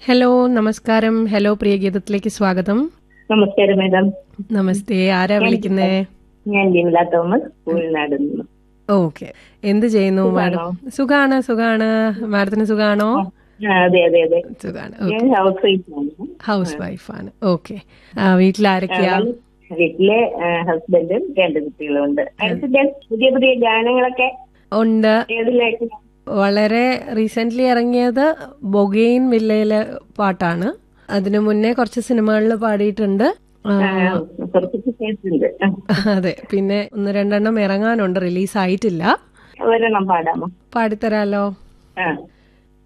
hello നമസ്കാരം hello പ്രിയ ഗീതത്തിലേക്ക് സ്വാഗതം നമസ്കാരം മാഡം നമസ്തേ ആരാ വിളിക്കുന്നേ ഞാൻ ജിംല തോമസ് ഉൾനാട് നിന്ന് ഓക്കെ എന്ത് ചെയ്യുന്നു മാഡം സുഖാണ് സുഖാണ് മാഡത്തിന് സുഖാണോ ആ, അതെ അതെ അതെ സുഖാണ് ഞാൻ ഹൗസ് വൈഫാണ് ഹൗസ് വൈഫാണ് ഓക്കെ വീട്ടിൽ ആരൊക്കെയാ വീട്ടിലെ ഹസ്ബൻഡും രണ്ട് കുട്ടികളും ഉണ്ട് അടുത്ത പുതിയ പുതിയ ഗാനങ്ങളൊക്കെ ഉണ്ട് ഏതിലേക്ക് വളരെ റീസെന്റ് ഇറങ്ങിയത് ബൊഗെയിൻ വില്ലയിലെ പാട്ടാണ് അതിനു മുന്നേ കുറച്ച് സിനിമകളിൽ പാടിയിട്ടുണ്ട് ആ, കുറച്ചൊക്കെ കേട്ടിട്ടുണ്ട് ആ, അതെ പിന്നെ ഒന്ന് രണ്ടെണ്ണം ഇറങ്ങാനുണ്ട് റിലീസ് ആയിട്ടില്ല ഒരെണ്ണം പാടാമോ പാടിത്തരാലോ ആ